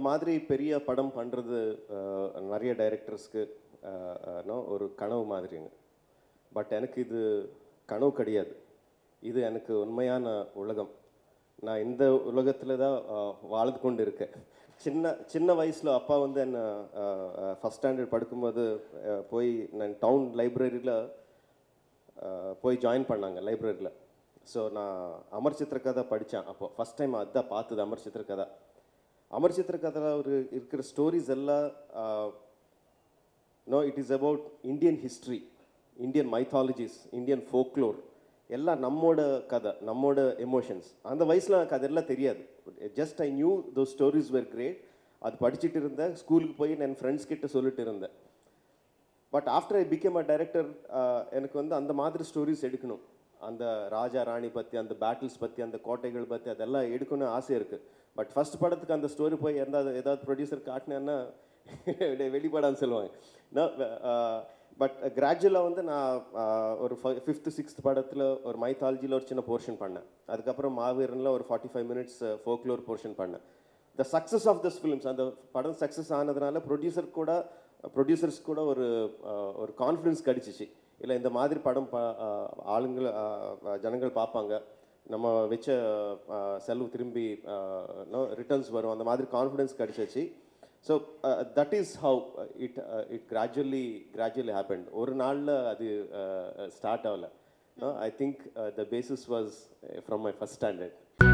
மாதிரி பெரிய படம் பண்ணுறது நிறைய டைரக்டர்ஸ்க்கு ஒரு கனவு மாதிரிங்க பட் எனக்கு இது கனவு கிடையாது இது எனக்கு உண்மையான உலகம் நான் இந்த உலகத்தில் தான் அஹ், வாழ்ந்து கொண்டு இருக்கேன் சின்ன சின்ன வயசில் அப்பா வந்து என்னை ஃபஸ்ட் ஸ்டாண்டர்ட் படிக்கும்போது அஹ், போய் நான் டவுன் லைப்ரரியில் போய் ஜாயின் பண்ணாங்க லைப்ரரியில் ஸோ நான் அமர் சித்திரகதை படித்தேன் அப்போ ஃபஸ்ட் டைம் அதுதான் பார்த்தது அமர் சித்திரகதை அமர் சித்திரகதையில் ஒரு இருக்கிற ஸ்டோரிஸ் எல்லாம் no it is about Indian history Indian mythologies Indian folklore எல்லாம் நம்மோட கதை நம்மோட எமோஷன்ஸ் அந்த வயசில் எனக்கு அதெல்லாம் தெரியாது just I knew though stories were great அது படிச்சுட்டு இருந்தேன் ஸ்கூலுக்கு போய் என் ஃப்ரெண்ட்ஸ் கிட்ட சொல்லிட்டு இருந்தேன் but after I became a director எனக்கு வந்து அந்த மாதிரி ஸ்டோரிஸ் எடுக்கணும் அந்த ராஜா ராணி பற்றி அந்த பேட்டில்ஸ் பற்றி அந்த கோட்டைகள் பற்றி அதெல்லாம் எடுக்கணும்னு ஆசை இருக்குது பட் ஃபர்ஸ்ட் படத்துக்கு அந்த ஸ்டோரி போய் எந்த ஏதாவது ப்ரொடியூசர் காட்டினேன்னா வெளிப்படான்னு சொல்லுவாங்க பட் கிராஜுவலாக வந்து நான் ஆஹ், ஒரு ஃபிஃப்த்து சிக்ஸ்த் படத்தில் ஒரு மைத்தாலஜியில் ஒரு சின்ன போர்ஷன் பண்ணேன் அதுக்கப்புறம் மாவீரனில் ஒரு forty five minutes folklore portion பண்ணேன் the success of this films அந்த படம் சக்ஸஸ் ஆனதுனால ப்ரொடியூசர் கூட ப்ரொடியூசர்ஸ் கூட ஒரு ஆஹ், ஒரு கான்ஃபிடன்ஸ் கிடச்சிச்சு இல்லை இந்த மாதிரி படம் ப ஆஹ், ஆளுங்கள் ஆஹ், ஜனங்கள் பார்ப்பாங்க நம்ம வச்ச ஆஹ், செலவு திரும்பி ரிட்டர்ன்ஸ் வரும் அந்த மாதிரி கான்ஃபிடன்ஸ் கிடச்சிச்சு so that is how it it gradually gradually happen ஒரு நாளில் அது ஸ்டார்ட் ஆகல I think the basis was from my first standard